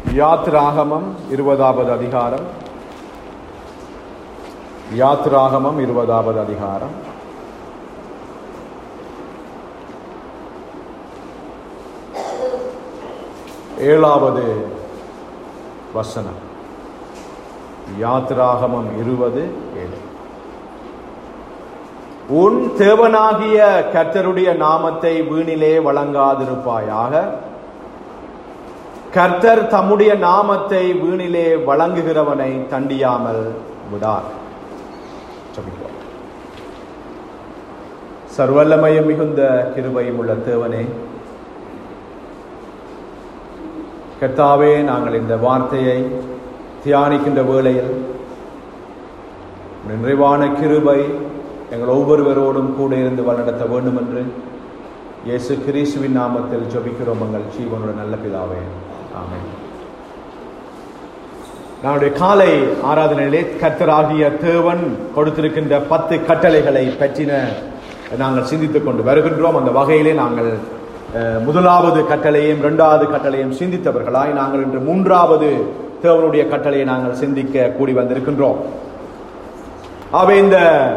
யாத்ராகமம் இருபதாவது அதிகாரம் யாத்ராகமம் இருபதாவது அதிகாரம் ஏழாவது வசனம் யாத்ராகமம் இருபது ஏழு உன் தேவனாகிய கர்த்தருடைய நாமத்தை வீணிலே வழங்காதிருப்பாயாக கர்த்தர் தம்முடைய நாமத்தை வீணிலே வழங்குகிறவனை தண்டியாமல் விடார் ஜெபிப்போம். சர்வல்லமயம் மிகுந்த கிருபையும் உள்ள தேவனே கர்த்தாவே நாங்கள் இந்த வார்த்தையை தியானிக்கின்ற வேளையில் நிறைவான கிருபை எங்கள் ஒவ்வொருவரோடும் கூட இருந்து வழிநடத்த வேண்டும் என்று இயேசு கிறிஸ்துவின் நாமத்தில் ஜெபிக்கிறோம் எங்கள் ஜீவனோட நல்ல பிதாவே ஆமென் நம்முடைய காலை ஆராதனையிலே கர்த்தராகிய தேவன் கொடுத்திருக்கின்ற பத்து கட்டளைகளை பற்றின நாங்கள் சிந்தித்துக் கொண்டு வருகின்றோம் அந்த வகையிலே நாங்கள் அஹ், முதலாவது கட்டளையும் இரண்டாவது கட்டளையும் சிந்தித்தவர்களாய் நாங்கள் இன்று மூன்றாவது தேவனுடைய கட்டளையை நாங்கள் சிந்திக்க கூடி வந்திருக்கின்றோம் அவை இந்த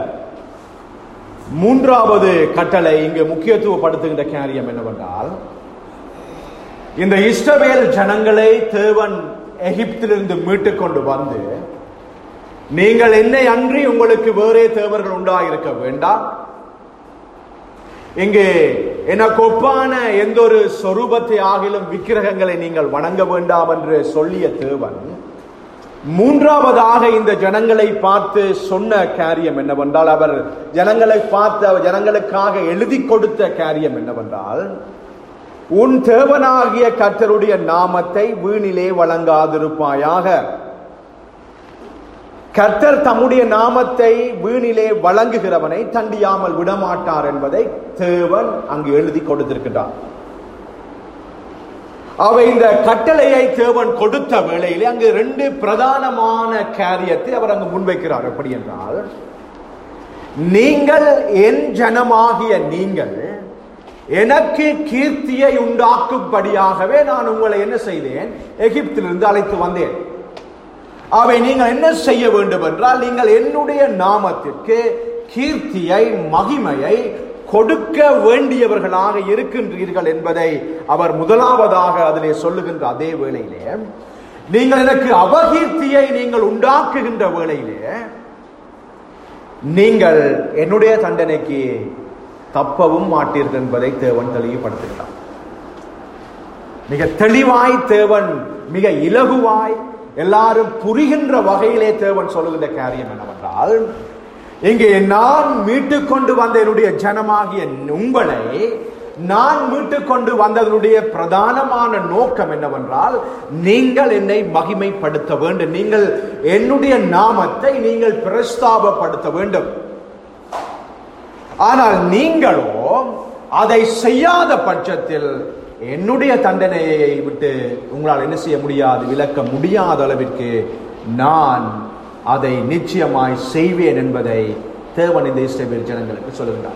மூன்றாவது கட்டளை இங்கு முக்கியத்துவப்படுத்துகின்ற காரியம் என்னவென்றால் இந்த இஸ்ரவேல் ஜனங்களை தேவன் எகிப்திலிருந்து மீட்டுக் கொண்டு வந்து நீங்கள் என்னை அன்றி உங்களுக்கு வேறே தேவர்கள் உண்டாயிருக்க வேண்டாம் இங்கே எனக்கு ஒப்பான எந்த ஒரு சொரூபத்தை ஆகிலும் விக்கிரகங்களை நீங்கள் வணங்க வேண்டாம் என்று சொல்லிய தேவன் மூன்றாவதாக இந்த ஜனங்களை பார்த்து சொன்ன காரியம் என்னவென்றால் அவர் ஜனங்களை பார்த்து அவர் ஜனங்களுக்காக எழுதி கொடுத்த காரியம் என்னவென்றால் உன் தேவனாகிய கர்த்தருடைய நாமத்தை வீணிலே வழங்காதிருப்பாயாக கர்த்தர் தம்முடைய நாமத்தை வீணிலே வழங்குகிறவனை தண்டியாமல் விடமாட்டார் என்பதை தேவன் அங்கு எழுதி கொடுத்திருக்கின்றார் அவை இந்த கட்டளையை தேவன் கொடுத்த வேளையிலே அங்கு ரெண்டு பிரதானமான காரியத்தை அவர் அங்கு முன்வைக்கிறார் எப்படி என்றால் நீங்கள் என் ஜனமாகிய நீங்கள் எனக்கு கீர்த்தியை உண்டாக்கும்படியாகவே நான் உங்களை என்ன செய்தேன் எகிப்திலிருந்து அழைத்து வந்தேன் அவை நீங்கள் என்ன செய்ய வேண்டும் என்றால் நீங்கள் என்னுடைய நாமத்திற்கு கீர்த்தியை மகிமையை கொடுக்க வேண்டியவர்களாக இருக்கின்றீர்கள் என்பதை அவர் முதலாவதாக அதிலே சொல்லுகின்ற அதே வேளையிலே நீங்கள் எனக்கு அபகீர்த்தியை நீங்கள் உண்டாக்குகின்ற வேளையிலே நீங்கள் என்னுடைய தண்டனைக்கு தப்பவும் மாட்டீர்கள் என்பதை தேவன் தெளிவுபடுத்துகிறார் மிக தெளிவாய் தேவன் மிக இலகுவாய் எல்லாரும் புரிகின்ற வகையிலே தேவன் சொல்லுகின்ற காரியம் என்னவென்றால் இங்கே நான் மீட்டுக் கொண்டு வந்த என்னுடைய ஜனமாகிய உங்களை நான் மீட்டுக் கொண்டு வந்ததனுடைய பிரதானமான நோக்கம் என்னவென்றால் நீங்கள் என்னை மகிமைப்படுத்த வேண்டும் நீங்கள் என்னுடைய நாமத்தை நீங்கள் பிரஸ்தாபப்படுத்த வேண்டும் ஆனால் நீங்களோ அதை செய்யாத பட்சத்தில் என்னுடைய தண்டனையை விட்டு உங்களால் என்ன செய்ய முடியாது விளக்க முடியாத அளவிற்கு நான் அதை நிச்சயமாய் செய்வேன் என்பதை தேவன் இந்த இஸ்ரவேல் ஜனங்களுக்கு சொல்லுகிறார்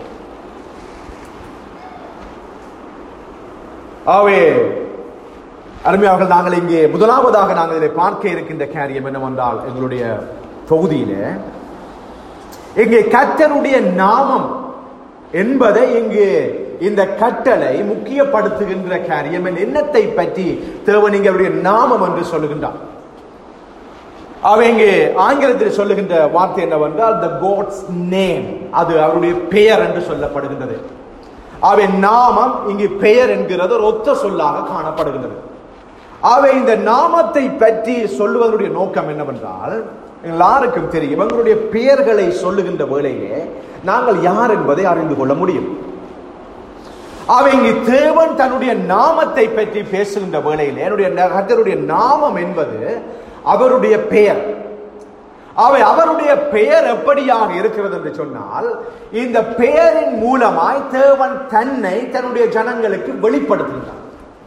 ஆவே அருமையாவர்கள் நாங்கள் இங்கே முதலாவதாக நாங்கள் இதை பார்க்க இருக்கின்ற காரியம் என்னவென்றால் எங்களுடைய தொகுதியிலே இங்கே கர்த்தருடைய நாமம் என்பதை இங்கு இந்த கட்டளை முக்கியப்படுத்துகின்ற காரியம் என் எண்ணத்தை பற்றி தேவன் இங்கே அவருடைய நாமம் என்று சொல்லுகின்றார் அவ இங்கே ஆங்கிலத்தில் சொல்லுகின்ற வார்த்தை என்னவென்றால் த கோட்ஸ் நேம் அது அவருடைய பெயர் என்று சொல்லப்படுகின்றது அவை நாமம் இங்கு பெயர் என்கிறது ஒரு ஒத்த சொல்லாக காணப்படுகின்றது அவை இந்த நாமத்தை பற்றி சொல்லுவதனுடைய நோக்கம் என்னவென்றால் எல்லாருக்கும் தெரியும் எங்களுடைய பெயர்களை சொல்லுகின்ற வேளையிலே நாங்கள் யார் என்பதை அறிந்து கொள்ள முடியும் அவை இங்கு தேவன் தன்னுடைய நாமத்தை பற்றி பேசுகின்ற வேளையிலே என்னுடைய கர்த்தருடைய நாமம் என்பது அவருடைய பெயர் அவை அவருடைய பெயர் எப்படியாக இருக்கிறது என்று சொன்னால் இந்த பெயரின் மூலமாய் தேவன் தன்னை தன்னுடைய ஜனங்களுக்கு வெளிப்படுத்துகிறார்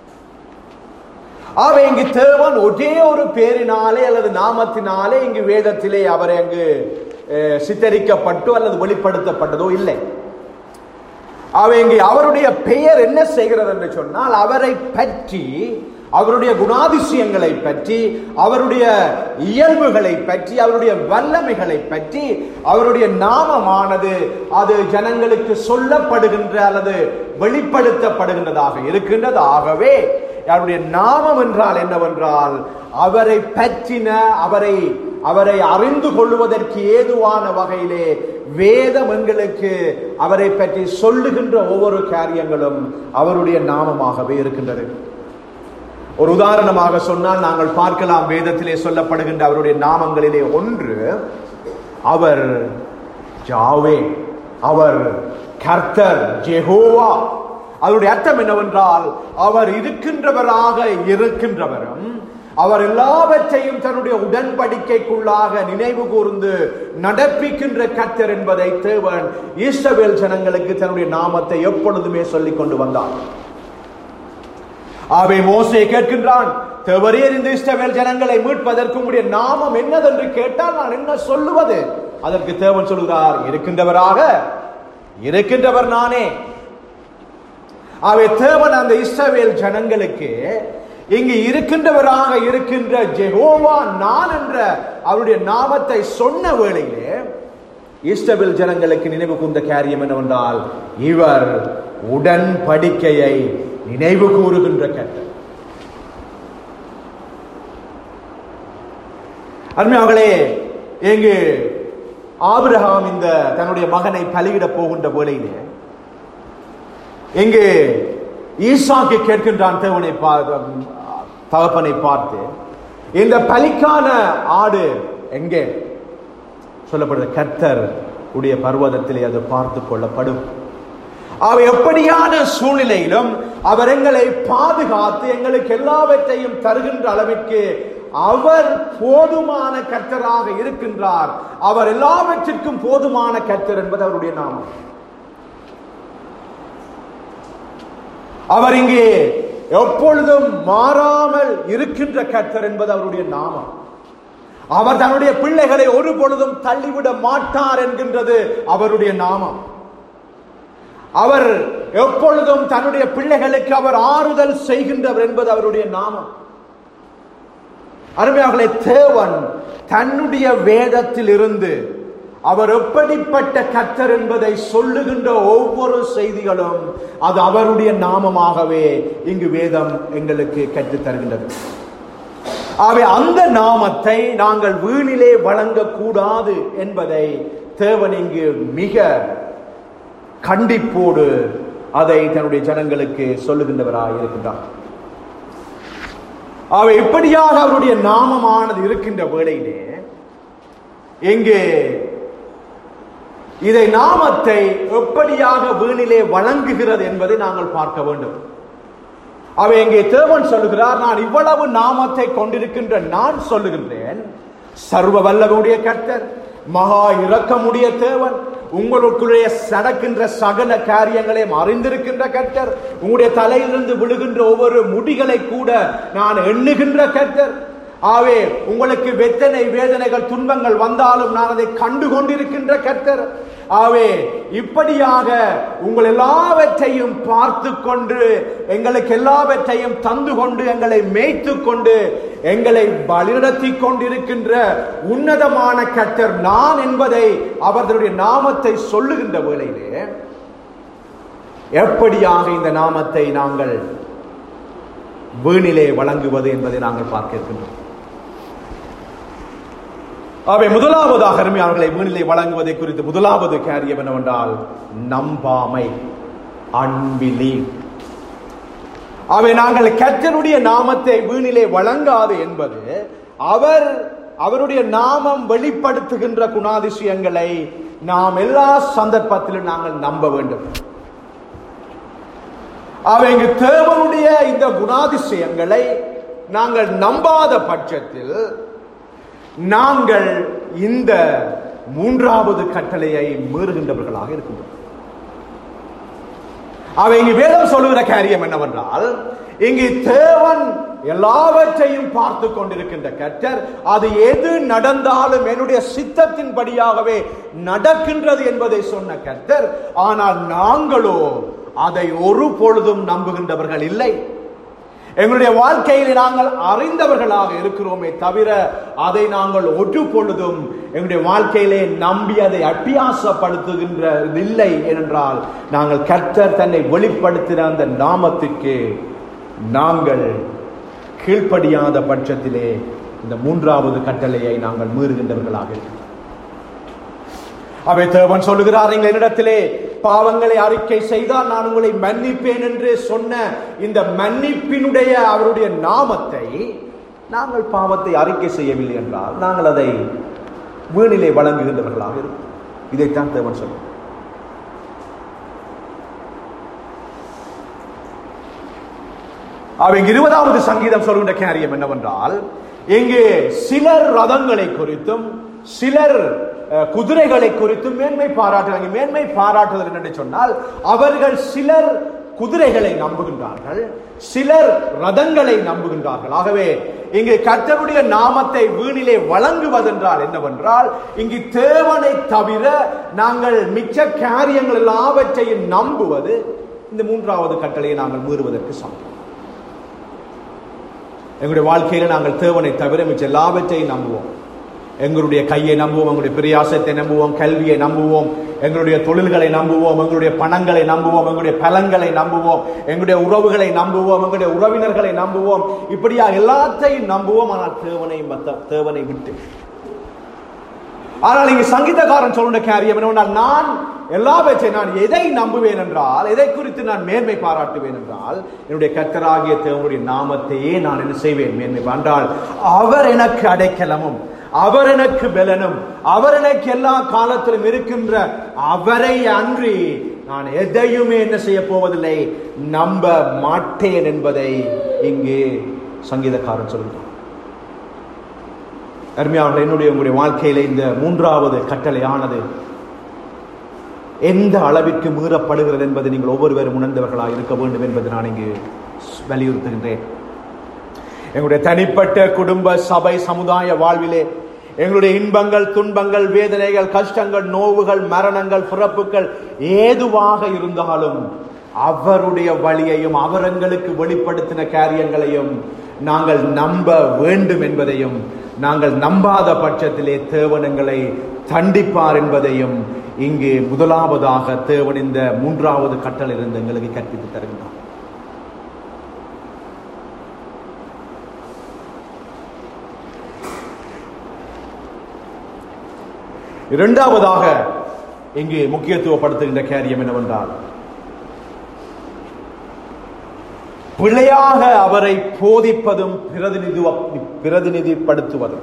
அவை இங்கு தேவன் ஒரே ஒரு பேரினாலே அல்லது நாமத்தினாலே இங்கு வேதத்திலே அவரை அங்கு அஹ், சித்தரிக்கப்பட்டோ அல்லது வெளிப்படுத்தப்பட்டதோ இல்லை அவை இங்கே அவருடைய பெயர் என்ன செய்கிறது என்று சொன்னால் அவரை பற்றி அவருடைய குணாதிசயங்களை பற்றி அவருடைய இயல்புகளை பற்றி அவருடைய வல்லமைகளை பற்றி அவருடைய நாமமானது அது ஜனங்களுக்கு சொல்லப்படுகின்ற அல்லது வெளிப்படுத்தப்படுகின்றதாக இருக்கின்றது ஆகவே அவருடைய நாமம் என்றால் என்னவென்றால் அவரை பற்றின அவரை அவரை அறிந்து கொள்வதற்கு ஏதுவான வகையிலே வேதம் எங்களுக்கு அவரை பற்றி சொல்லுகின்ற ஒவ்வொரு காரியங்களும் அவருடைய நாமமாகவே இருக்கின்றது ஒரு உதாரணமாக சொன்னால் நாங்கள் பார்க்கலாம் வேதத்திலே சொல்லப்படுகின்ற அவருடைய நாமங்களிலே ஒன்று அவர் ஜாவே அவர் கர்த்தர் ஜெகோவா அதனுடைய அர்த்தம் என்னவென்றால் அவர் இருக்கின்றவராக இருக்கின்றவரும் அவர் எல்லாவற்றையும் தன்னுடைய உடன்படிக்கைக்குள்ளாக நினைவு கூர்ந்து நடப்பிக்கின்ற கர்த்தர் என்பதை தேவன் இஸ்ரவேல் ஜனங்களுக்கு தன்னுடைய நாமத்தை எப்பொழுதுமே சொல்லிக் கொண்டு வந்தார் ஆவே மோசே கேட்கின்றான் தேவரீர் இந்த இஸ்ரவேல் ஜனங்களை மீட்பதற்கு உங்களுடைய நாமம் என்னதென்று கேட்டால் நான் என்ன சொல்லுவது அதற்கு தேவன் சொல்கிறார் இருக்கின்றவராக இருக்கின்றவர் நானே ஆவே தேவன் அந்த இஸ்ரவேல் ஜனங்களுக்கு இங்கு இருக்கின்றவராக இருக்கின்ற ஜெகோவா நான் என்ற அவருடைய நாமத்தை சொன்ன வேளையிலே இஸ்ரவேல் ஜனங்களுக்கு நினைவு கூர்ந்த காரியம் என்னவென்றால் இவர் உடன்படிக்கையை நினைவு கூறுகின்ற கட்டர் அருமையாங்களே இங்கு ஆபிரகாம் இந்த தன்னுடைய மகனை பலியிட போகின்ற வேளையிலே இங்கு ஈசாக்கு கேட்கின்றான் தேவனை பா- தகப்பனை பார்த்து இந்த பலிக்கான ஆடு எங்கே சொல்லப்படுது கர்த்தர் உடைய பர்வதத்திலே அது பார்த்து கொள்ளப்படும் அவர் எப்படியான சூழ்நிலையிலும் அவர் எங்களை பாதுகாத்து எங்களுக்கு எல்லாவற்றையும் தருகின்ற அளவிற்கு அவர் போதுமான கர்த்தராக இருக்கின்றார் அவர் எல்லாவற்றிற்கும் போதுமான கர்த்தர் என்பது அவருடைய நாமம் அவர் இங்கே எப்பொழுதும் மாறாமல் இருக்கின்ற கர்த்தர் என்பது அவருடைய நாமம் அவர் தன்னுடைய பிள்ளைகளை ஒரு பொழுதும் தள்ளிவிட மாட்டார் என்கின்றது அவருடைய நாமம் அவர் எப்பொழுதும் தன்னுடைய பிள்ளைகளுக்கு அவர் ஆறுதல் செய்கின்றவர் என்பது அவருடைய நாமம் அருமையார்களே தேவன் தன்னுடைய வேதத்தில் இருந்து அவர் எப்படிப்பட்ட கர்த்தர் என்பதை சொல்லுகின்ற ஒவ்வொரு செய்திகளும் அது அவருடைய நாமமாகவே இங்கு வேதம் எங்களுக்கு கற்றுத் தருகின்றது ஆகவே அந்த நாமத்தை நாங்கள் வீணிலே வழங்கக்கூடாது என்பதை தேவன் இங்கு மிக கண்டிப்போடு அதை தன்னுடைய ஜனங்களுக்கு சொல்லுகின்றவராக இருக்கின்றார் அவை இப்படியாக அவருடைய நாமமானது இருக்கின்ற வேளையிலே இங்கே இதை நாமத்தை எப்படியாக வீணிலே வழங்குகிறது என்பதை நாங்கள் பார்க்க வேண்டும் அவை இங்கே தேவன் சொல்லுகிறார் நான் இவ்வளவு நாமத்தை கொண்டிருக்கின்ற நான் சொல்லுகின்றேன் சர்வ வல்லவனுடைய கர்த்தர் மகா இரக்கமுடைய தேவன் உங்களுக்குள்ளே நடக்கின்ற சகல காரியங்களையும் அறிந்திருக்கின்ற கர்த்தர் உங்களுடைய தலையிலிருந்து விழுகின்ற ஒவ்வொரு முடிகளை கூட நான் எண்ணுகின்ற கர்த்தர் ஆவே உங்களுக்கு வெத்தனை வேதனைகள் துன்பங்கள் வந்தாலும் நான் அதை கண்டு கொண்டிருக்கின்ற கர்த்தர் ஆவே இப்படியாக உங்கள் எல்லாவற்றையும் பார்த்து கொண்டு எங்களுக்கு எல்லாவற்றையும் தந்து கொண்டு எங்களை மேய்த்து கொண்டு எங்களை வழிநடத்தி கொண்டிருக்கின்ற உன்னதமான கர்த்தர் நான் என்பதை அவர்களுடைய நாமத்தை சொல்லுகின்ற வேளையிலே எப்படியாக இந்த நாமத்தை நாங்கள் வீணிலே வழங்குவது என்பதை நாங்கள் பார்க்க இருக்கின்றோம் அவை முதலாவதாக அருமையாளர்களை வீணிலே வழங்குவதை குறித்து முதலாவது காரியம் என்னவென்றால் நம்பாமை அன்பிலி அவை நாங்கள் கர்த்தருடைய நாமத்தை வீணிலே வழங்காது என்பது அவர் அவருடைய நாமம் வெளிப்படுத்துகின்ற குணாதிசயங்களை நாம் எல்லா சந்தர்ப்பத்திலும் நாங்கள் நம்ப வேண்டும் அவை இங்கு தேவனுடைய இந்த குணாதிசயங்களை நாங்கள் நம்பாத பட்சத்தில் நாங்கள் இந்த மூன்றாவது கட்டளையை மீறுகின்றவர்களாக இருக்கின்றோம் அவை இங்கு வேதம் சொல்லுகிற காரியம் என்னவென்றால் இங்கு தேவன் எல்லாவற்றையும் பார்த்து கொண்டிருக்கின்ற கர்த்தர் அது எது நடந்தாலும் என்னுடைய சித்தத்தின்படியாகவே நடக்கின்றது என்பதை சொன்ன கர்த்தர் ஆனால் நாங்களோ அதை ஒரு பொழுதும் நம்புகின்றவர்கள் இல்லை எங்களுடைய வாழ்க்கையில் நாங்கள் அறிந்தவர்களாக இருக்கிறோமே தவிர அதை நாங்கள் ஒன்று பொழுதும் எங்களுடைய வாழ்க்கையிலே நம்பி அதை அபியாசப்படுத்துகின்ற இல்லை ஏனென்றால் நாங்கள் கர்த்தர் தன்னை வெளிப்படுத்தின அந்த நாமத்திற்கு நாங்கள் கீழ்ப்படியாத பட்சத்திலே இந்த மூன்றாவது கட்டளையை நாங்கள் மீறுகின்றவர்களாக இருக்கிறோம் அவை தேவன் சொல்லுகிறார் எங்கள் என்னிடத்திலே பாவங்களை அறிக்கை செய்தால் நான் உங்களை மன்னிப்பேன் என்று சொன்ன இந்த மன்னிப்பினுடைய அவருடைய நாமத்தை நாங்கள் பாவத்தை அறிக்கை செய்யவில்லை என்றால் நாங்கள் அதை வீணிலே வழங்குகின்றவர்களாக இருக்கும் இதைத்தான் தேவன் சொல்லுவார் அவங்க இருபதாவது சங்கீதம் சொல்கின்ற காரியம் என்னவென்றால் இங்கே சிலர் ரதங்களை குறித்தும் சிலர் அஹ், குதிரைகளை குறித்தும் மேன்மை பாராட்டுறாங்க மேன்மை பாராட்டுதல் என்று சொன்னால் அவர்கள் சிலர் குதிரைகளை நம்புகின்றார்கள் சிலர் ரதங்களை நம்புகின்றார்கள் ஆகவே இங்கு கர்த்தருடைய நாமத்தை வீணிலே வழங்குவதென்றால் என்னவென்றால் இங்கு தேவனை தவிர நாங்கள் மிச்ச காரியங்கள் எல்லாவற்றையும் நம்புவது இந்த மூன்றாவது கட்டளையை நாங்கள் மீறுவதற்கு சமம் எங்களுடைய வாழ்க்கையில நாங்கள் தேவனை தவிர மிச்ச எல்லாவற்றையும் நம்புவோம் எங்களுடைய கையை நம்புவோம் எங்களுடைய பிரியாசத்தை நம்புவோம் கல்வியை நம்புவோம் எங்களுடைய தொழில்களை நம்புவோம் எங்களுடைய பணங்களை நம்புவோம் எங்களுடைய பலன்களை நம்புவோம் எங்களுடைய உறவுகளை நம்புவோம் எங்களுடைய உறவினர்களை நம்புவோம் இப்படியா எல்லாத்தையும் நம்புவோம் ஆனால் தேவனை மத்த- தேவனை விட்டு ஆனால் இங்கு சங்கீதக்காரன் சொல்லுற காரியம் என்னவென்றால் நான் எல்லாவற்றை நான் எதை நம்புவேன் என்றால் எதை குறித்து நான் மேன்மை பாராட்டுவேன் என்றால் என்னுடைய கர்த்தராகிய தேவனுடைய நாமத்தையே நான் என்ன செய்வேன் மேன்மை என்றால் அவர் எனக்கு அடைக்கலமும் அவர் எனக்கு பலனும் அவர் எனக்கு எல்லா காலத்திலும் இருக்கின்ற அவரை அன்றி நான் எதையுமே என்ன செய்ய போவதில்லை நம்ப மாட்டேன் என்பதை இங்கே சங்கீதக்காரன் சொல்கிறார் அருமையானவர்களே, என்னுடைய உங்களுடைய வாழ்க்கையில இந்த மூன்றாவது கட்டளையானது எந்த அளவிற்கு மீறப்படுகிறது என்பதை நீங்கள் ஒவ்வொருவரும் உணர்ந்தவர்களாக இருக்க வேண்டும் என்பதை நான் இங்கு வலியுறுத்துகின்றேன் எங்களுடைய தனிப்பட்ட குடும்ப சபை சமுதாய வாழ்விலே எங்களுடைய இன்பங்கள் துன்பங்கள் வேதனைகள் கஷ்டங்கள் நோவுகள் மரணங்கள் பிறப்புகள் ஏதுவாக இருந்தாலும் அவருடைய வழியையும் அவர் எங்களுக்கு வெளிப்படுத்தின காரியங்களையும் நாங்கள் நம்ப வேண்டும் என்பதையும் நாங்கள் நம்பாத பட்சத்திலே தேவன் எங்களை தண்டிப்பார் என்பதையும் இங்கு முதலாவதாக தேவன் இந்த மூன்றாவது கட்டளிலிருந்து எங்களுக்கு கற்பித்து தருகின்றார் இரண்டாவதாக இங்கு முக்கியத்துவப்படுத்துகின்ற காரியம் என்னவென்றால் பிழையாக அவரை போதிப்பதும் பிரதிநிதிவ பிரதிநிதிப்படுத்துவதும்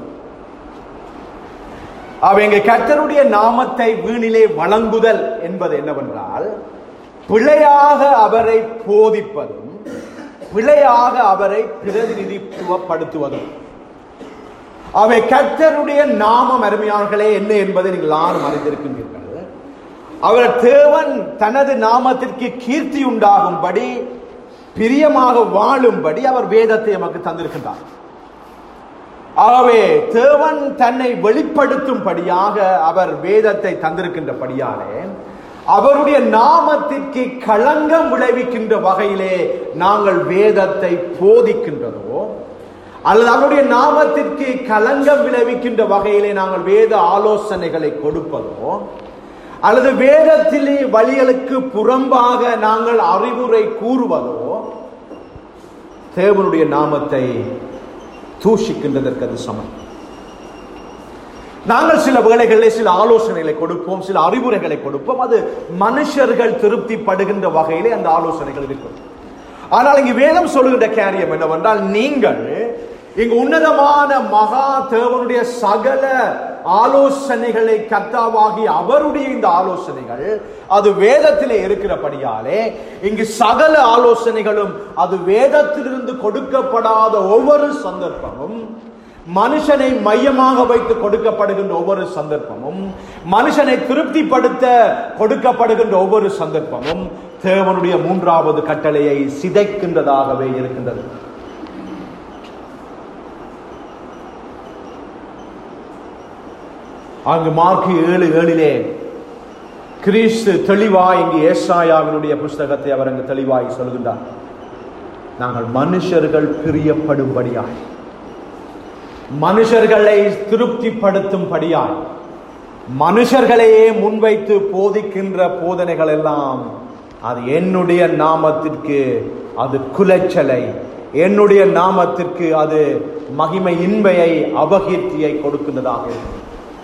அவங்க கர்த்தருடைய நாமத்தை வீணிலே வழங்குதல் என்பது என்னவென்றால் பிழையாக அவரை போதிப்பதும் பிழையாக அவரை பிரதிநிதித்துவப்படுத்துவதும் அவை கர்த்தருடைய நாமம் அருமையானர்களே என்ன என்பதை நீங்கள் யாரும் அறிந்திருக்கின்றீர்கள் அவர் தேவன் தனது நாமத்திற்கு கீர்த்தி உண்டாகும்படி பிரியமாக வாழும்படி அவர் வேதத்தை நமக்கு தந்திருக்கின்றார் ஆகவே தேவன் தன்னை வெளிப்படுத்தும்படியாக அவர் வேதத்தை தந்திருக்கின்றபடியாலே அவருடைய நாமத்திற்கு களங்கம் விளைவிக்கின்ற வகையிலே நாங்கள் வேதத்தை போதிக்கின்றதோ அல்லது அவருடைய நாமத்திற்கு களங்கம் விளைவிக்கின்ற வகையிலே நாங்கள் வேத ஆலோசனைகளை கொடுப்பதோ அல்லது வேதத்திலே வழிகளுக்கு புறம்பாக நாங்கள் அறிவுரை கூறுவதோ தேவனுடைய நாமத்தை தூஷிக்கின்றதற்கு அது சமம் நாங்கள் சில வேளைகளிலே சில ஆலோசனைகளை கொடுப்போம் சில அறிவுரைகளை கொடுப்போம் அது மனுஷர்கள் திருப்திப்படுகின்ற வகையிலே அந்த ஆலோசனைகள் இருக்கும் ஆனால் இங்கு வேதம் சொல்லுகின்ற காரியம் என்னவென்றால் நீங்கள் இங்கு உன்னதமான மகா தேவனுடைய சகல ஆலோசனைகளை கர்த்தாவாகி அவருடைய இந்த ஆலோசனைகள் அது வேதத்திலே இருக்கிறபடியாலே இங்கு சகல ஆலோசனைகளும் அது வேதத்திலிருந்து கொடுக்கப்படாத ஒவ்வொரு சந்தர்ப்பமும் மனுஷனை மையமாக வைத்து கொடுக்கப்படுகின்ற ஒவ்வொரு சந்தர்ப்பமும் மனுஷனை திருப்திப்படுத்த கொடுக்கப்படுகின்ற ஒவ்வொரு சந்தர்ப்பமும் தேவனுடைய மூன்றாவது கட்டளையை சிதைக்கின்றதாகவே இருக்கின்றது அங்கு மார்க்கு ஏழு ஏழிலே கிறிஸ்து தெளிவாய் இங்கு ஏசாயாவினுடைய புஸ்தகத்தை அவர் அங்கு தெளிவாய் சொல்கின்றார் நாங்கள் மனுஷர்கள் பிரியப்படும்படியாய் மனுஷர்களை திருப்திப்படுத்தும்படியாய் மனுஷர்களையே முன்வைத்து போதிக்கின்ற போதனைகள் எல்லாம் அது என்னுடைய நாமத்திற்கு அது குலைச்சலை என்னுடைய நாமத்திற்கு அது மகிமை இன்மையை அபகீர்த்தியை கொடுக்கின்றதாக இருக்கும்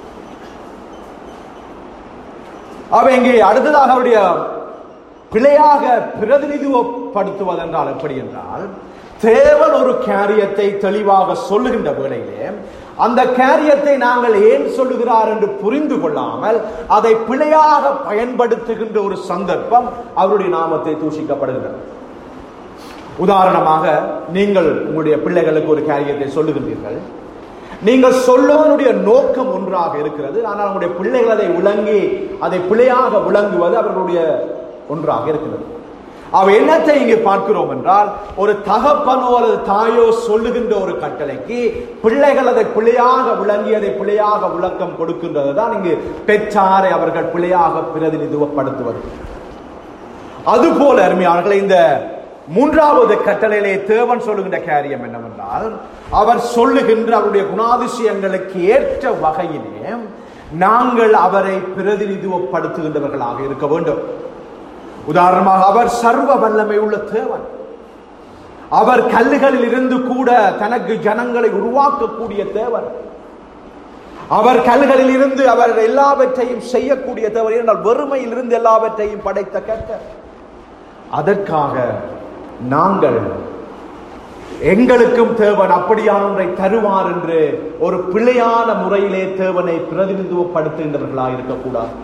அவ இங்கே அடுத்ததாக அவருடைய பிழையாக பிரதிநிதித்துவப்படுத்துவதென்றால் எப்படி என்றால் தேவன் ஒரு காரியத்தை தெளிவாக சொல்லுகின்ற வேளையிலே அந்த காரியத்தை நாங்கள் ஏன் சொல்லுகிறார் என்று புரிந்து கொள்ளாமல் அதை பிழையாக பயன்படுத்துகின்ற ஒரு சந்தர்ப்பம் அவருடைய நாமத்தை தூஷிக்கப்படுகிறது உதாரணமாக நீங்கள் உங்களுடைய பிள்ளைகளுக்கு ஒரு காரியத்தை சொல்லுகின்றீர்கள் நீங்கள் சொல்லுவனுடைய நோக்கம் ஒன்றாக இருக்கிறது ஆனால் உங்களுடைய பிள்ளைகள் அதை விளங்கி அதை பிழையாக விளங்குவது அவர்களுடைய ஒன்றாக இருக்கிறது அவ என்னத்தை இங்கே பார்க்கிறோம் என்றால் ஒரு தகப்பனோ அல்லது தாயோ சொல்லுகின்ற ஒரு கட்டளைக்கு பிள்ளைகள் அதை பிழையாக விளங்கி அதை பிழையாக விளக்கம் கொடுக்கின்றது தான் இங்கு பெற்றாரை அவர்கள் பிழையாக பிரதிநிதித்துவப்படுத்துவது அதுபோல அருமையாளர்களை இந்த மூன்றாவது கட்டளையிலே தேவன் சொல்லுகின்ற காரியம் என்னவென்றால் அவர் சொல்லுகின்ற அவருடைய குணாதிசயங்களுக்கு ஏற்ற வகையிலே நாங்கள் அவரை பிரதிநிதித்துவப்படுத்துகின்றவர்களாக இருக்க வேண்டும் உதாரணமாக அவர் சர்வ வல்லமை உள்ள தேவன் அவர் கல்லுகளில் இருந்து கூட தனக்கு ஜனங்களை உருவாக்கக்கூடிய தேவன் அவர் கல்களில் இருந்து அவர் எல்லாவற்றையும் செய்யக்கூடிய தேவன் என்றால் வெறுமையில் இருந்து எல்லாவற்றையும் படைத்த கர்த்தர் அதற்காக நாங்கள் எங்களுக்கும் தேவன் அப்படியான ஒன்றை தருவார் என்று ஒரு பிழையான முறையிலே தேவனை பிரதிநிதித்துவப்படுத்துகின்றவர்களாக இருக்கக்கூடாது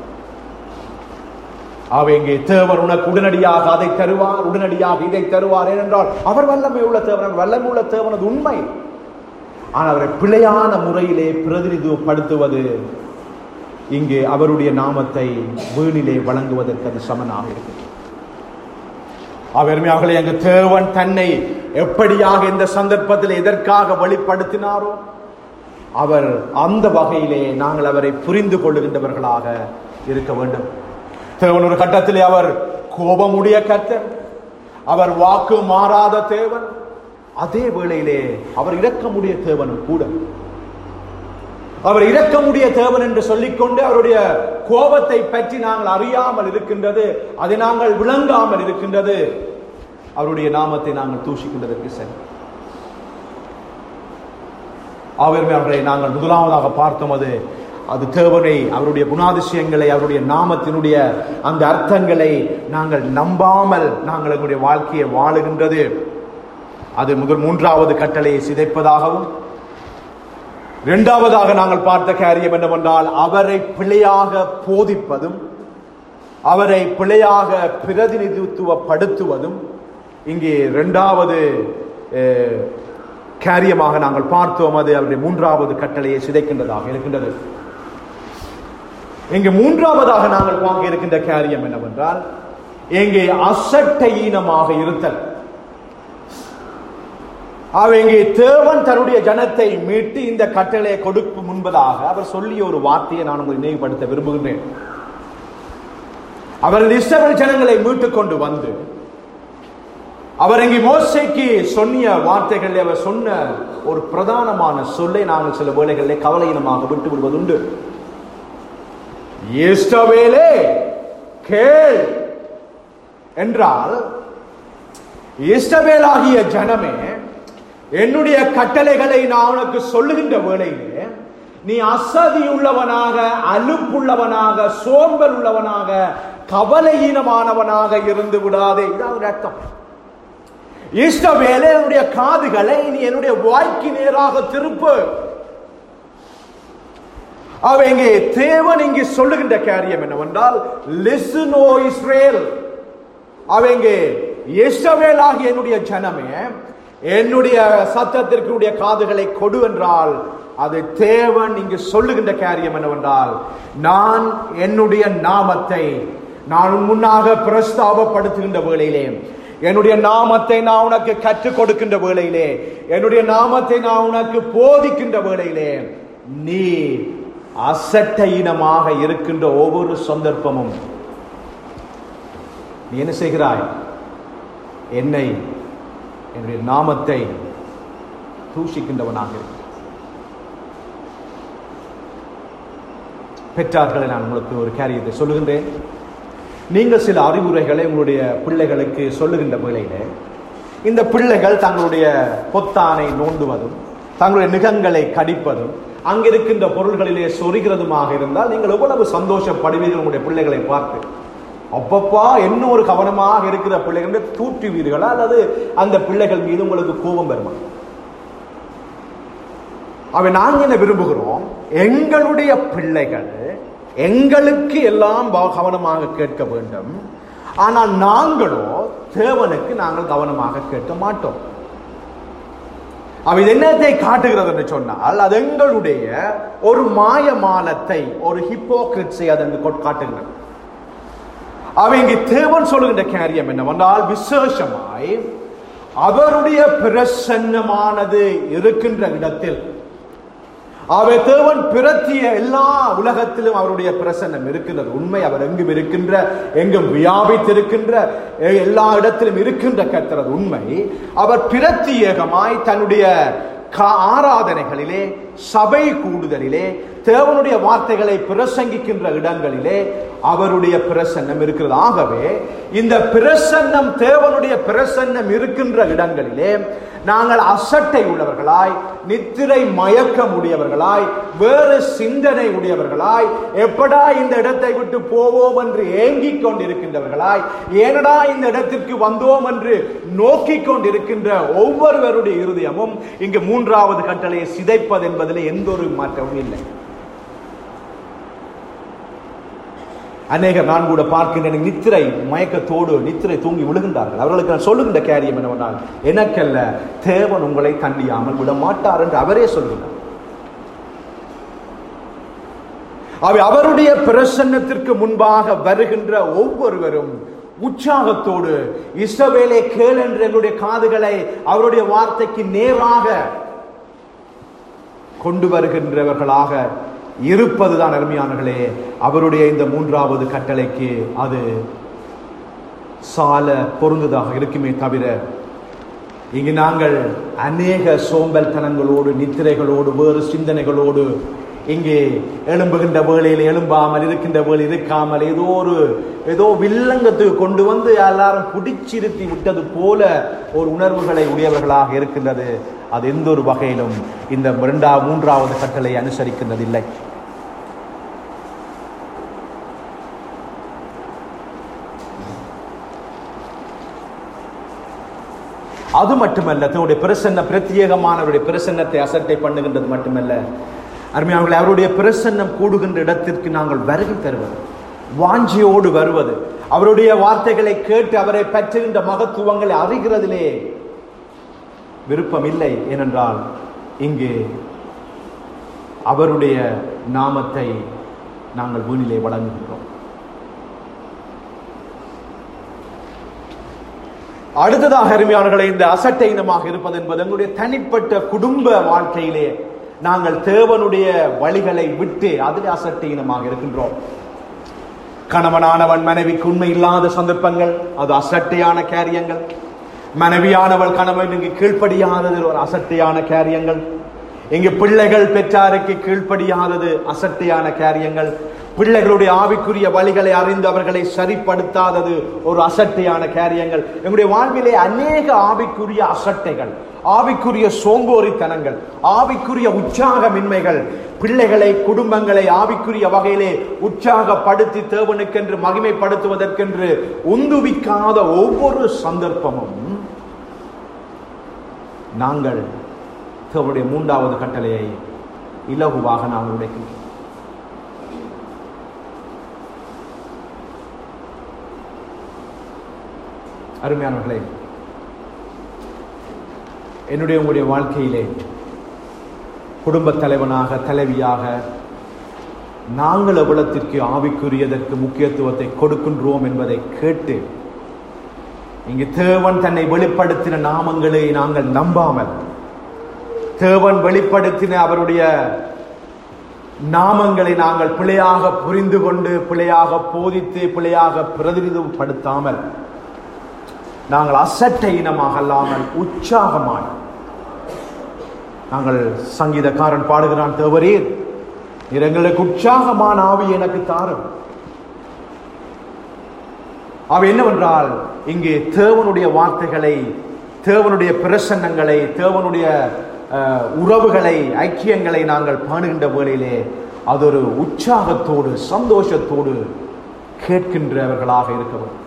அவ இங்கே தேவன் உனக்கு உடனடியாக அதை தருவார் உடனடியாக இதை தருவார் ஏனென்றால் அவர் வல்லமை உள்ள தேவன் வல்லமை உள்ள தேவன் அது உண்மை ஆனால் அவரை பிழையான முறையிலே பிரதிநிதித்துவப்படுத்துவது இங்கே அவருடைய நாமத்தை வீணிலே வழங்குவதற்கு அது சமனாக இருக்கிறது அவர்மையாகலே அங்கு தேவன் தன்னை எப்படியாக இந்த சந்தர்ப்பத்தில் எதற்காக வெளிப்படுத்தினாரோ அவர் அந்த வகையிலே நாங்கள் அவரை புரிந்து கொள்ளுகின்றவர்களாக இருக்க வேண்டும் தேவன் ஒரு கட்டத்திலே அவர் கோபமுடைய கர்த்தர் அவர் வாக்கு மாறாத தேவன் அதே வேளையிலே அவர் இரக்கமுடைய தேவனும் கூட அவர் இரக்கமுடைய தேவன் என்று சொல்லிக்கொண்டு அவருடைய கோபத்தை பற்றி நாங்கள் அறியாமல் இருக்கின்றது அதை நாங்கள் விளங்காமல் இருக்கின்றது அவருடைய நாமத்தை நாங்கள் தூஷிக்கின்றதற்கு சரி அவருமே அவர்களை நாங்கள் முதலாவதாக பார்த்தோம் அது அது தேவனை அவருடைய குணாதிசயங்களை அவருடைய நாமத்தினுடைய அந்த அர்த்தங்களை நாங்கள் நம்பாமல் நாங்கள் எங்களுடைய வாழ்க்கையை வாழுகின்றது அது முதல் மூன்றாவது கட்டளையை சிதைப்பதாகவும் இரண்டாவதாக நாங்கள் பார்த்த காரியம் என்னவென்றால் அவரை பிழையாக போதிப்பதும் அவரை பிழையாக பிரதிநிதித்துவப்படுத்துவதும் இங்கே இரண்டாவது அஹ், காரியமாக நாங்கள் பார்த்தோம் அது அவருடைய மூன்றாவது கட்டளையை சிதைக்கின்றதாக இருக்கின்றது இங்கு மூன்றாவதாக நாங்கள் பார்க்க இருக்கின்ற காரியம் என்னவென்றால் இங்கே அசட்டையீனமாக இருத்தல் அவ இங்கே தேவன் தன்னுடைய ஜனத்தை மீட்டு இந்த கட்டளையை கொடுக்கும் முன்பதாக அவர் சொல்லிய ஒரு வார்த்தையை நான் உங்களுக்கு நினைவுபடுத்த விரும்புகின்றேன் அவர் இஸ்ரவேல் ஜனங்களை மீட்டுக் கொண்டு வந்து அவர் இங்கே மோசைக்கு சொன்னிய வார்த்தைகளில் அவர் சொன்ன ஒரு பிரதானமான சொல்லை நாங்கள் சில வேளைகளிலே கவலையினமாக விட்டு விடுவதுண்டு இஸ்ரவேலே கேள் என்றால் இஸ்ரவேலாகிய ஜனமே என்னுடைய கட்டளைகளை நான் உனக்கு சொல்லுகின்ற வேளையிலே நீ அசதி உள்ளவனாக அலுப்புள்ளவனாக சோம்பல் உள்ளவனாக கவலையீனமானவனாக இருந்து விடாதே இதான் ஒரு அர்த்தம் இஷ்டவேலே என்னுடைய காதுகளை நீ என்னுடைய வாய்க்கு நேராக திருப்பு அவ இங்கே தேவன் இங்கே சொல்லுகின்ற காரியம் என்னவென்றால் லிசன் ஓ இஸ்ரேல் அவ இங்கே இஸ்ரவேல் ஆகிய என்னுடைய ஜனமே என்னுடைய சத்தத்திற்கு உடைய காதுகளை கொடு என்றால் அது தேவன் இங்கு சொல்லுகின்ற காரியம் என்னவென்றால் நான் என்னுடைய நாமத்தை நான் உன் முன்னாக பிரஸ்தாபப்படுத்துகின்ற வேளையிலே என்னுடைய நாமத்தை நான் உனக்கு கற்றுக் கொடுக்கின்ற வேளையிலே என்னுடைய நாமத்தை நான் உனக்கு போதிக்கின்ற வேளையிலே நீ அசட்டையினமாக இருக்கின்ற ஒவ்வொரு சந்தர்ப்பமும் நீ என்ன செய்கிறாய் என்னை என்னுடைய நாமத்தை தூஷிக்கின்றவனாக இருக்கிறாய் பெற்றார்களை நான் உங்களுக்கு ஒரு காரியத்தை சொல்லுகின்றேன் நீங்கள் சில அறிவுரைகளை உங்களுடைய பிள்ளைகளுக்கு சொல்லுகின்ற வேளையில இந்த பிள்ளைகள் தங்களுடைய பொத்தானை நோண்டுவதும் தங்களுடைய நிகங்களை கடிப்பதும் அங்கிருக்கின்ற பொருள்களிலே சொரிகிறதுமாக இருந்தால் நீங்கள் எவ்வளவு சந்தோஷப்படுவீர்கள் உங்களுடைய பிள்ளைகளை பார்த்து அப்பப்பா என்ன ஒரு கவனமாக இருக்கிற பிள்ளைகள் தூற்றுவீர்களா அல்லது அந்த பிள்ளைகள் மீது உங்களுக்கு கோபம் வருமா அவை நாங்கள் என்ன விரும்புகிறோம் எங்களுடைய பிள்ளைகள் எங்களுக்கு எல்லாம் பா- கவனமாக கேட்க வேண்டும் ஆனால் நாங்களோ தேவனுக்கு நாங்கள் கவனமாக கேட்க மாட்டோம் அவை இது என்னத்தை காட்டுகிறது என்று சொன்னால் அது எங்களுடைய ஒரு மாயமாலத்தை ஒரு ஹிப்போக்ரிட்ஸை அது அங்கு கொட்- காட்டுகிறது அவை இங்கு தேவன் சொல்லுகின்ற காரியம் என்னவென்றால் விசேஷமாய் அவருடைய பிரசன்னமானது இருக்கின்ற இடத்தில் அவை தேவன் பிரத்திய எல்லா உலகத்திலும் அவருடைய பிரசன்னம் இருக்கின்றது உண்மை அவர் எங்கும் இருக்கின்ற எங்கும் வியாபித்திருக்கின்ற எ- எல்லா இடத்திலும் இருக்கின்ற கர்த்தரது உண்மை அவர் பிரத்தியேகமாய் தன்னுடைய கா- ஆராதனைகளிலே சபை கூடுதலிலே தேவனுடைய வார்த்தைகளை பிரசங்கிக்கின்ற இடங்களிலே அவருடைய பிரசன்னம் இருக்கிறது ஆகவே இந்த பிரசன்னம் தேவனுடைய பிரசன்னம் இருக்கின்ற இடங்களிலே நாங்கள் அசட்டை உள்ளவர்களாய் நித்திரை மயக்கம் உடையவர்களாய் வேறு சிந்தனை உடையவர்களாய் எப்படா இந்த இடத்தை விட்டு போவோம் என்று ஏங்கிக் கொண்டிருக்கின்றவர்களாய் ஏனடா இந்த இடத்திற்கு வந்தோம் என்று நோக்கிக் கொண்டிருக்கின்ற ஒவ்வொருவருடைய இருதயமும் இங்கு மூன்றாவது கட்டளையை சிதைப்பது என்பதில் எந்த ஒரு மாற்றமும் இல்லை அநேகர் நான் கூட பார்க்கின்றேன் நித்திரை மயக்கத்தோடு நித்திரை தூங்கி விழுகின்றார்கள் அவர்களுக்கு நான் சொல்லுகின்ற காரியம் என்னவென்றால் எனக்கல்ல தேவன் உங்களை கண்டியாமல் விட மாட்டார் என்று அவரே சொல்கிறார் அவை அவருடைய பிரசன்னத்திற்கு முன்பாக வருகின்ற ஒவ்வொருவரும் உற்சாகத்தோடு இஸ்ரவேலே கேள் என்று எங்களுடைய காதுகளை அவருடைய வார்த்தைக்கு நேராக கொண்டு வருகின்றவர்களாக இருப்பதுதான் அருமையானர்களே அவருடைய இந்த மூன்றாவது கட்டளைக்கு அது சால பொருந்ததாக இருக்குமே தவிர இங்கு நாங்கள் அநேக சோம்பல்தனங்களோடு நித்திரைகளோடு வேறு சிந்தனைகளோடு இங்கே எழும்புகின்ற வேளையில் எழும்பாமல் இருக்கின்ற வேளை இருக்காமல் ஏதோ ஒரு ஏதோ வில்லங்கத்துக்கு கொண்டு வந்து எல்லாரும் பிடிச்சிருத்தி விட்டது போல ஒரு உணர்வுகளை உடையவர்களாக இருக்கின்றது அது எந்த ஒரு வகையிலும் இந்த இரண்டா மூன்றாவது கட்டளை அனுசரிக்கின்றதில்லை அது மட்டுமல்ல தன்னுடைய பிரசன்ன பிரத்யேகமானவருடைய பிரசன்னத்தை அசட்டை பண்ணுகின்றது மட்டுமல்ல அருமையானவர்களே அவருடைய பிரசன்னம் கூடுகின்ற இடத்திற்கு நாங்கள் வருகை தருவது வாஞ்சியோடு வருவது அவருடைய வார்த்தைகளை கேட்டு அவரை பற்றுகின்ற மகத்துவங்களை அறிகிறதிலே விருப்பம் இல்லை ஏனென்றால் இங்கு அவருடைய நாமத்தை நாங்கள் வீணிலே வழங்குகின்றோம் அடுத்ததாக அருமையானவர்களை இந்த அசட்டை இனமாக இருப்பது என்பது எங்களுடைய தனிப்பட்ட குடும்ப வாழ்க்கையிலே நாங்கள் தேவனுடைய வழிகளை விட்டு அதில் அசட்டை இனமாக இருக்கின்றோம் கணவனானவன் மனைவிக்கு உண்மை இல்லாத சந்தர்ப்பங்கள் அது அசட்டையான காரியங்கள் மனைவியானவள் கணவனுக்கு கீழ்ப்படியாதது ஒரு அசட்டையான காரியங்கள் இங்கு பிள்ளைகள் பெற்றாருக்கு கீழ்ப்படியாதது அசட்டையான காரியங்கள் பிள்ளைகளுடைய ஆவிக்குரிய வழிகளை அறிந்து அவர்களை சரிப்படுத்தாதது ஒரு அசட்டையான காரியங்கள் எங்களுடைய வாழ்விலே அநேக ஆவிக்குரிய அசட்டைகள் ஆவிக்குரிய சோம்போரித்தனங்கள் ஆவிக்குரிய உற்சாகமின்மைகள் பிள்ளைகளை குடும்பங்களை ஆவிக்குரிய வகையிலே உற்சாகப்படுத்தி தேவனுக்கென்று மகிமைப்படுத்துவதற்கென்று உந்துவிக்காத ஒவ்வொரு சந்தர்ப்பமும் நாங்கள் தேவனுடைய மூன்றாவது கட்டளையை இலகுவாக நாங்கள் உடைக்கின்றோம் அருமையானவர்களே என்னுடைய உங்களுடைய வாழ்க்கையிலே குடும்பத் தலைவனாக தலைவியாக நாங்கள் எவ்வளத்திற்கு ஆவிக்குரியதற்கு முக்கியத்துவத்தை கொடுக்கின்றோம் என்பதை கேட்டு இங்கு தேவன் தன்னை வெளிப்படுத்தின நாமங்களை நாங்கள் நம்பாமல் தேவன் வெளிப்படுத்தின அவருடைய நாமங்களை நாங்கள் பிழையாக புரிந்து கொண்டு பிழையாக போதித்து பிழையாக பிரதிநிதிப்படுத்தாமல் நாங்கள் அசட்ட இனமாக அல்லாமல் உற்சாகமாய் நாங்கள் சங்கீதக்காரன் பாடுகிறான் தேவரீர் நீர் எங்களுக்கு உற்சாகமான ஆவி எனக்கு தாரும் அவ என்னவென்றால் இங்கே தேவனுடைய வார்த்தைகளை தேவனுடைய பிரசன்னங்களை தேவனுடைய அஹ், உறவுகளை ஐக்கியங்களை நாங்கள் பாடுகின்ற வேளையிலே அது ஒரு உற்சாகத்தோடு சந்தோஷத்தோடு கேட்கின்றவர்களாக இருக்க வேண்டும்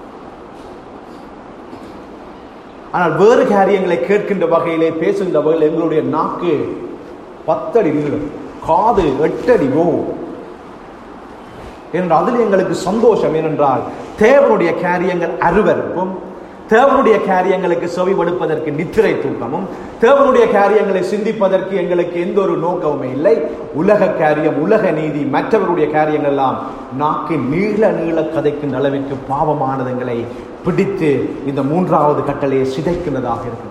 ஆனால் வேறு காரியங்களை கேட்கின்ற வகையிலே பேசுகின்ற வகையில் எங்களுடைய நாக்கு பத்தடி நீளம் காது எட்டடி போகும் ஏனென்றால் அதில் எங்களுக்கு சந்தோஷம் ஏனென்றால் தேவனுடைய காரியங்கள் அருவருப்பும் தேவனுடைய காரியங்களுக்கு செவிமடுப்பதற்கு நித்திரை தூக்கமும் தேவனுடைய காரியங்களை சிந்திப்பதற்கு எங்களுக்கு எந்த ஒரு நோக்கமுமே இல்லை உலக காரியம் உலக நீதி மற்றவருடைய காரியங்கள் எல்லாம் நாக்கின் நீள நீள கதைக்கின்ற அளவிற்கு பாவமானதுங்களை பிடித்து இந்த மூன்றாவது கட்டளையை சிதைக்கின்றதாக இருக்கிறது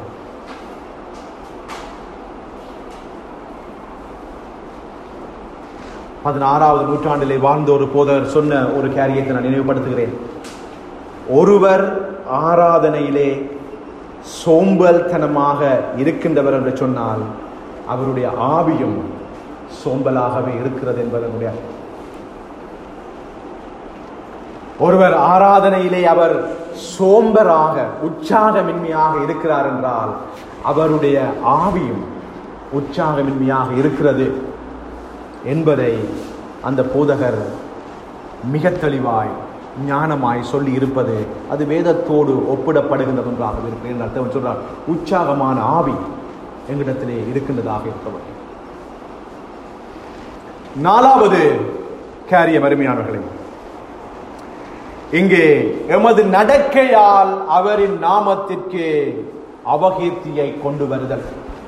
பதினாறாவது நூற்றாண்டிலே வாழ்ந்த ஒரு போதகர் சொன்ன ஒரு காரியத்தை நான் நினைவுபடுத்துகிறேன் ஒருவர் ஆராதனையிலே சோம்பல்தனமாக இருக்கின்றவர் என்று சொன்னால் அவருடைய ஆவியும் சோம்பலாகவே இருக்கிறது என்பதனுடைய ஒருவர் ஆராதனையிலே அவர் சோம்பராக உற்சாகமின்மையாக இருக்கிறார் என்றால் அவருடைய ஆவியும் உற்சாகமின்மையாக இருக்கிறது என்பதை அந்த போதகர் மிக தெளிவாய் ஞானமாய் சொல்லி இருப்பது அது வேதத்தோடு ஒப்பிடப்படுகின்றது ஒன்றாக இருக்கிறேன் அர்த்தம் சொல்றார் உற்சாகமான ஆவி எங்களிடத்திலே இருக்கின்றதாக இருக்கவர் நாலாவது காரியம் அருமையானவர்களே இங்கே எமது நடக்கையால் அவரின் நாமத்திற்கு அபகீர்த்தியை கொண்டு வருதல்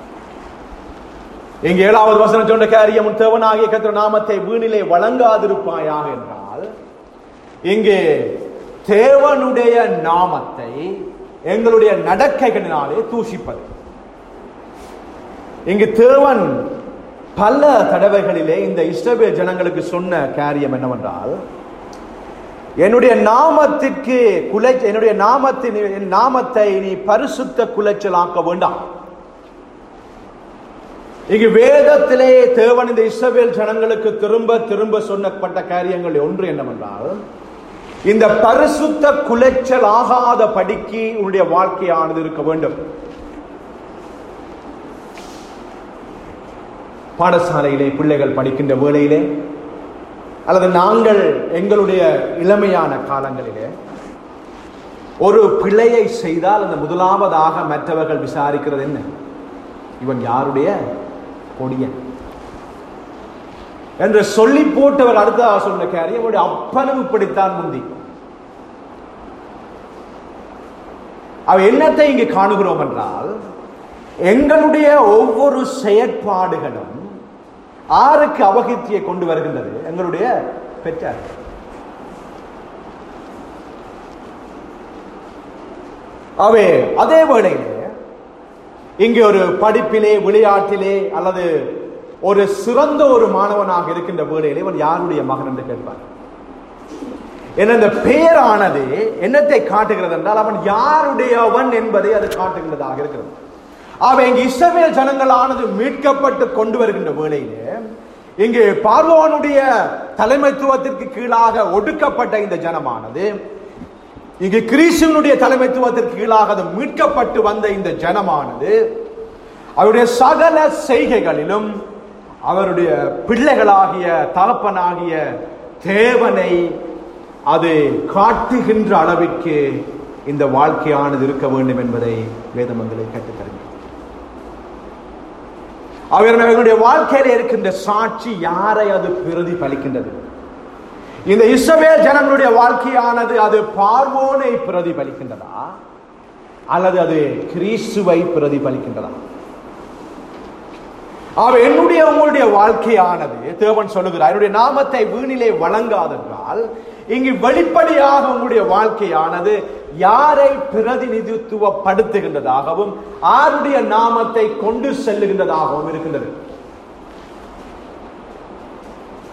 இங்கே ஏழாவது வசனம் சொன்ன காரியம் உன் தேவனாகிய கத்திர நாமத்தை வீணிலே வழங்காதிருப்பாயாக என்றால் இங்கே தேவனுடைய நாமத்தை எங்களுடைய நடக்கைகளினாலே தூஷிப்பது இங்கு தேவன் பல தடவைகளிலே இந்த இஸ்ரவேல் ஜனங்களுக்கு சொன்ன காரியம் என்னவென்றால் என்னுடைய நாமத்திற்கு குலை என்னுடைய நாமத்தின் என் நாமத்தை நீ பரிசுத்த குலைச்சலாக்க வேண்டாம் இங்கு வேதத்திலே தேவன் இந்த இஸ்ரவேல் ஜனங்களுக்கு திரும்ப திரும்ப சொன்னப்பட்ட காரியங்கள் ஒன்று என்னவென்றால் இந்த பரிசுத்த குலைச்சல் ஆகாத படிக்கு உன்னுடைய வாழ்க்கையானது இருக்க வேண்டும் பாடசாலையிலே பிள்ளைகள் படிக்கின்ற வேளையிலே அல்லது நாங்கள் எங்களுடைய இளமையான காலங்களிலே ஒரு பிழையை செய்தால் அந்த முதலாவதாக மற்றவர்கள் விசாரிக்கிறது என்ன இவன் யாருடைய கொடியன் என்று சொல்லி போட்டவர் அடுத்ததாக சொன்ன காரியம் அவருடைய அப்பனும் இப்படித்தான் முந்தி அவ என்னத்தை இங்கு காணுகிறோம் என்றால் எங்களுடைய ஒவ்வொரு செயற்பாடுகளும் ஆருக்கு அபகீர்த்தியை கொண்டு வருகின்றது எங்களுடைய பெற்றார் அவே அதே வேளையிலே இங்கே ஒரு படிப்பிலே விளையாட்டிலே அல்லது ஒரு சிறந்த ஒரு மாணவனாக இருக்கின்ற வேளையிலே இவன் யாருடைய மகன் என்று கேட்பார் என இந்த பெயரானது என்னத்தை காட்டுகிறது என்றால் அவன் யாருடையவன் என்பதை அது காட்டுகின்றதாக இருக்கிறது அவன் இங்கு இஸ்ரவேல் ஜனங்களானது மீட்கப்பட்டு கொண்டு வருகின்ற வேளையிலே இங்கு பார்வோனுடைய தலைமைத்துவத்திற்கு கீழாக ஒடுக்கப்பட்ட இந்த ஜனமானது இங்கு கிறிஸ்துவனுடைய தலைமைத்துவத்திற்கு கீழாக அது மீட்கப்பட்டு வந்த இந்த ஜனமானது அவருடைய சகல செய்கைகளிலும் அவருடைய பிள்ளைகளாகிய தகப்பனாகிய தேவனை அது காட்டுகின்ற அளவிற்கு இந்த வாழ்க்கையானது இருக்க வேண்டும் என்பதை வேதமங்களை கற்றுத்தருகிறது அவர்களுடைய வாழ்க்கையில இருக்கின்ற சாட்சி யாரை அது பிரதிபலிக்கின்றது இந்த இஸ்ரவேல் ஜனங்களுடைய வாழ்க்கையானது அது பார்வோனை பிரதிபலிக்கின்றதா அல்லது அது கிறிஸ்துவை பிரதிபலிக்கின்றதா அவ என்னுடைய உங்களுடைய வாழ்க்கையானது தேவன் சொல்லுகிறார் என்னுடைய நாமத்தை வீணிலே வழங்காதென்றால் இங்கு வெளிப்படையாக உங்களுடைய வாழ்க்கையானது யாரை பிரதிநிதித்துவப்படுத்துகின்றதாகவும் ஆருடைய நாமத்தை கொண்டு செல்லுகின்றதாகவும் இருக்கின்றது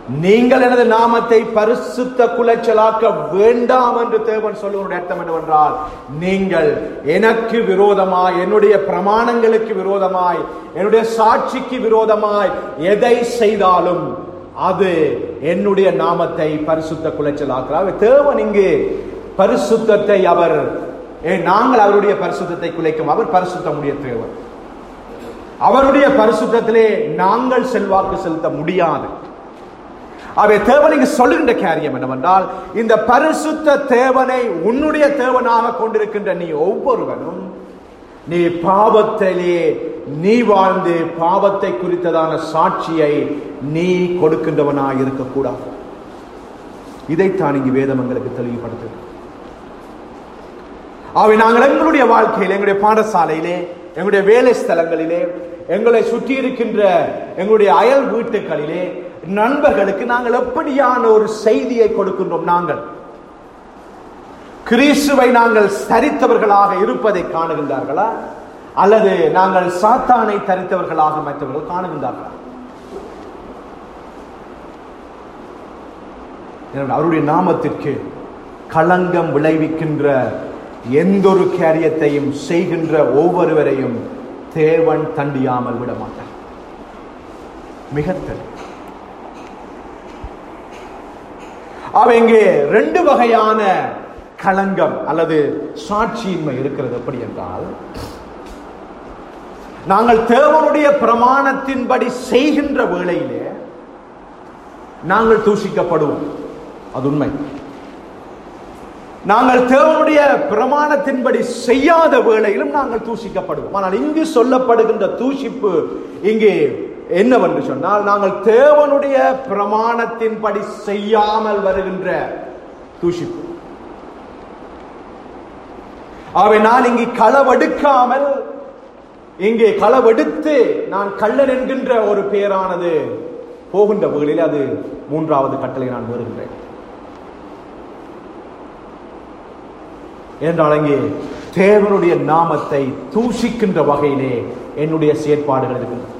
நீங்கள் எனது நாமத்தை பரிசுத்த குலைச்சலாக்க வேண்டாம் என்று தேவன் சொல்லுவதனுடைய அர்த்தம் என்னவென்றால் நீங்கள் எனக்கு விரோதமாய் என்னுடைய பிரமாணங்களுக்கு விரோதமாய் என்னுடைய சாட்சிக்கு விரோதமாய் எதை செய்தாலும் அது என்னுடைய நாமத்தை பரிசுத்த குலைச்சலாக்கிறார் தேவன் இங்கு பரிசுத்தத்தை அவர் ஏ, நாங்கள் அவருடைய பரிசுத்தத்தை குலைக்கும் அவர் பரிசுத்தமுடைய தேவன் அவருடைய பரிசுத்தத்திலே நாங்கள் செல்வாக்கு செலுத்த முடியாது அவை தேவன் இங்கு சொல்லுகின்ற காரியம் என்னவென்றால் இந்த பரிசுத்த தேவனை உன்னுடைய தேவனாக கொண்டிருக்கின்ற நீ ஒவ்வொருவனும் நீ பாவத்திலே நீ வாழ்ந்து பாவத்தை குறித்ததான சாட்சியை நீ கொடுக்கின்றவனாய் இருக்கக்கூடாது இதைத்தான் இங்கு வேதம் எங்களுக்கு தெளிவுபடுத்துகிறது அவை நாங்கள் எங்களுடைய வாழ்க்கையில் எங்களுடைய பாடசாலையிலே எங்களுடைய வேலை ஸ்தலங்களிலே எங்களை சுற்றி இருக்கின்ற எங்களுடைய அயல் வீட்டுகளிலே நண்பர்களுக்கு நாங்கள் எப்படியான ஒரு செய்தியை கொடுக்கின்றோம் நாங்கள் கிறிஸ்துவை நாங்கள் சரித்தவர்களாக இருப்பதை காணுகின்றார்களா அல்லது நாங்கள் சாத்தானை தரித்தவர்களாக மற்றவர்கள் காணுகின்றார்களா எனவே அவருடைய நாமத்திற்கு களங்கம் விளைவிக்கின்ற எந்த ஒரு காரியத்தையும் செய்கின்ற ஒவ்வொருவரையும் தேவன் தண்டியாமல் விட மாட்டார் மிக தெளிவு. அவ இங்கே ரெண்டு வகையான களங்கம் அல்லது சாட்சியின்மை இருக்கிறது எப்படி என்றால் நாங்கள் தேவனுடைய பிரமாணத்தின்படி செய்கின்ற வேளையிலே நாங்கள் தூஷிக்கப்படுவோம் அது உண்மை நாங்கள் தேவனுடைய பிரமாணத்தின்படி செய்யாத வேளையிலும் நாங்கள் தூஷிக்கப்படுவோம் ஆனால் இங்கு சொல்லப்படுகின்ற தூஷிப்பு இங்கே என்னவென்று சொன்னால் நாங்கள் தேவனுடைய பிரமாணத்தின்படி செய்யாமல் வருகின்ற தூஷிப்பு அவை நான் இங்கு களவெடுக்காமல் இங்கே களவெடுத்து நான் கள்ளன் என்கின்ற ஒரு பெயரானது போகின்ற வேளையில் அது மூன்றாவது கட்டளை நான் வருகின்றேன் என்றால் அங்கே தேவனுடைய நாமத்தை தூஷிக்கின்ற வகையிலே என்னுடைய செயற்பாடுகள் இருக்கின்றன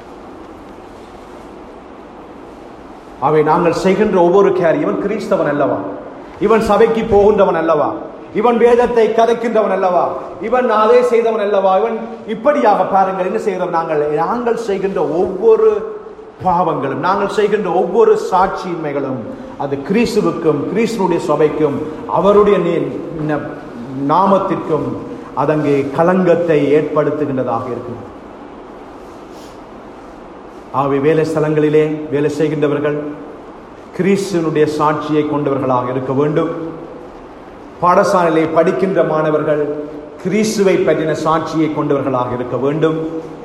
அவை நாங்கள் செய்கின்ற ஒவ்வொரு காரியம் இவன் கிறிஸ்தவன் அல்லவா இவன் சபைக்கு போகின்றவன் அல்லவா இவன் வேதத்தை கதைக்கின்றவன் அல்லவா இவன் அதே செய்தவன் அல்லவா இவன் இப்படியாக பாருங்கள் என்ன செய்கிறோம் நாங்கள் நாங்கள் செய்கின்ற ஒவ்வொரு பாவங்களும் நாங்கள் செய்கின்ற ஒவ்வொரு சாட்சியின்மைகளும் அது கிறிஸ்துவுக்கும் கிறிஸ்துடைய சபைக்கும் அவருடைய நே- ந- நாமத்திற்கும் அதங்கே களங்கத்தை ஏற்படுத்துகின்றதாக இருக்கும் ஆகவே வேலை ஸ்தலங்களிலே வேலை செய்கின்றவர்கள் கிறிஸ்துவனுடைய சாட்சியை கொண்டவர்களாக இருக்க வேண்டும் பாடசாலையிலே படிக்கின்ற மாணவர்கள் கிறிஸ்துவை பற்றின சாட்சியை கொண்டவர்களாக இருக்க வேண்டும்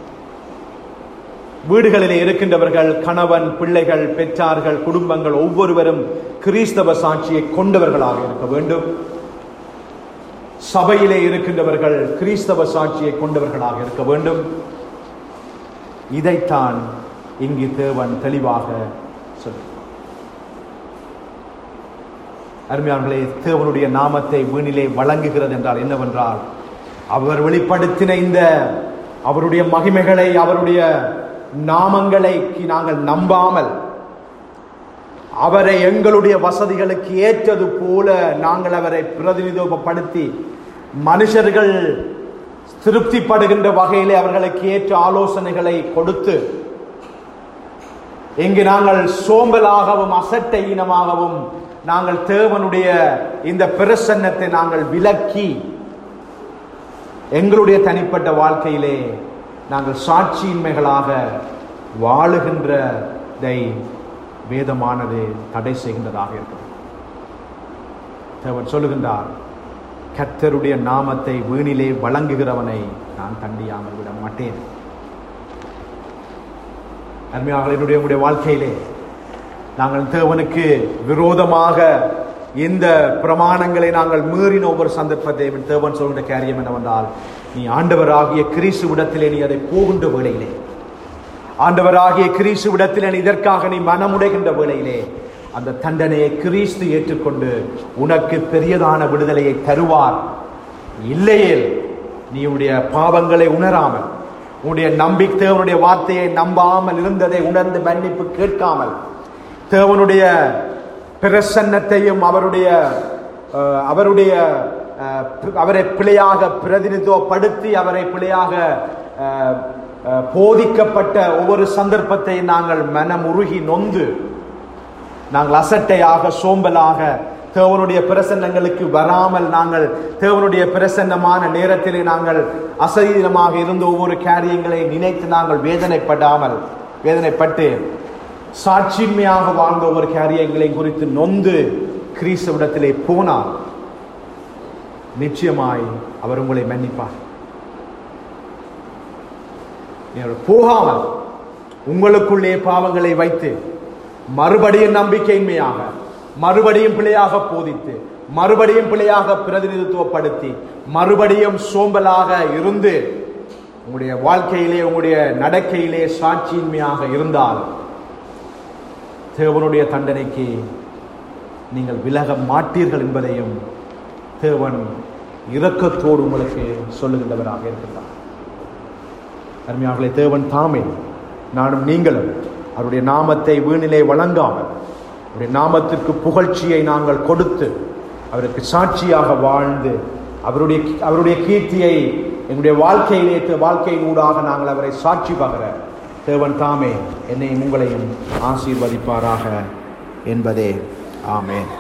வீடுகளிலே இருக்கின்றவர்கள் கணவன் பிள்ளைகள் பெற்றார்கள் குடும்பங்கள் ஒவ்வொருவரும் கிறிஸ்தவ சாட்சியை கொண்டவர்களாக இருக்க வேண்டும் சபையிலே இருக்கின்றவர்கள் கிறிஸ்தவ சாட்சியை கொண்டவர்களாக இருக்க வேண்டும் இதைத்தான் இங்கு தேவன் தெளிவாக சொல்லுகிறார் அருமையானவர்களே தேவனுடைய நாமத்தை வீணிலே வழங்குகிறது என்றால் என்னவென்றால் அவர் வெளிப்படுத்தின இந்த அவருடைய மகிமைகளை அவருடைய நாமங்களை நாங்கள் நம்பாமல் அவரை எங்களுடைய வசதிகளுக்கு ஏற்றது போல நாங்கள் அவரை பிரதிநிதித்துவப்படுத்தி மனுஷர்கள் திருப்திப்படுகின்ற வகையிலே அவர்களுக்கு ஏற்ற ஆலோசனைகளை கொடுத்து இங்கு நாங்கள் சோம்பலாகவும் அசட்டை இனமாகவும் நாங்கள் தேவனுடைய இந்த பிரசன்னத்தை நாங்கள் விலக்கி எங்களுடைய தனிப்பட்ட வாழ்க்கையிலே நாங்கள் சாட்சியின்மைகளாக வாழுகின்றதை வேதமானது தடை செய்கின்றதாக இருக்கிறது தேவன் சொல்லுகின்றார் கர்த்தருடைய நாமத்தை வீணிலே வழங்குகிறவனை நான் தண்டியாமல் விட மாட்டேன் அருமையாக என்னுடைய உங்களுடைய வாழ்க்கையிலே நாங்கள் தேவனுக்கு விரோதமாக இந்த பிரமாணங்களை நாங்கள் மீறின ஒவ்வொரு சந்தர்ப்பத்தை தேவன் சொல்கின்ற காரியம் என்னவென்றால் நீ ஆண்டவராகிய கிறிஸ்து விடத்திலே நீ அதை போகின்ற வேளையிலே ஆண்டவராகிய கிறிஸ்து விடத்திலே நீ இதற்காக நீ மனமுடைகின்ற வேளையிலே அந்த தண்டனையை கிறிஸ்து ஏற்றுக்கொண்டு உனக்கு பெரியதான விடுதலையை தருவார் இல்லையேல் நீ உன்னுடைய பாவங்களை உணராமல் உன்னுடைய நம்பிக்கை தேவனுடைய வார்த்தையை நம்பாமல் இருந்ததை உணர்ந்து மன்னிப்பு கேட்காமல் தேவனுடைய பிரசன்னத்தையும் அவருடைய அஹ், அவருடைய அஹ், பி- அவரை பிழையாக பிரதிநிதித்துவப்படுத்தி அவரை பிழையாக அஹ், அஹ், போதிக்கப்பட்ட ஒவ்வொரு சந்தர்ப்பத்தை நாங்கள் மனமுருகி நொந்து நாங்கள் அசட்டையாக சோம்பலாக தேவனுடைய பிரசன்னங்களுக்கு வராமல் நாங்கள் தேவனுடைய பிரசன்னமான நேரத்திலே நாங்கள் அசரீரமாக இருந்த ஒவ்வொரு காரியங்களை நினைத்து நாங்கள் வேதனைப்படாமல் வேதனைப்பட்டு சாட்சின்மையாக வாழ்ந்த ஒவ்வொரு காரியங்களை குறித்து நொந்து கிறிஸ்தவிடத்திலே போனால் நிச்சயமாய் அவர் உங்களை மன்னிப்பார் நீங்கள் போகாமல் உங்களுக்குள்ளே பாவங்களை வைத்து மறுபடியும் நம்பிக்கையின்மையாக மறுபடியும் பிழையாக போதித்து மறுபடியும் பிழையாக பிரதிநிதித்துவப்படுத்தி மறுபடியும் சோம்பலாக இருந்து உங்களுடைய வாழ்க்கையிலே உங்களுடைய நடக்கையிலே சாட்சியின்மையாக இருந்தால் தேவனுடைய தண்டனைக்கு நீங்கள் விலக மாட்டீர்கள் என்பதையும் தேவன் இரக்கத்தோடு உங்களுக்கு சொல்லுகின்றவராக இருக்கின்றார் அருமையார்களே தேவன் தாமே நானும் நீங்களும் அவருடைய நாமத்தை வீணிலே வழங்காமல் அவருடைய நாமத்திற்கு புகழ்ச்சியை நாங்கள் கொடுத்து அவருக்கு சாட்சியாக வாழ்ந்து அவருடைய அவருடைய கீர்த்தியை எங்களுடைய வாழ்க்கையிலே வாழ்க்கையின் ஊடாக நாங்கள் அவரை சாட்சி பகர தேவன் தாமே என்னையும் உங்களையும் ஆசீர்வதிப்பாராக என்பதே ஆமென்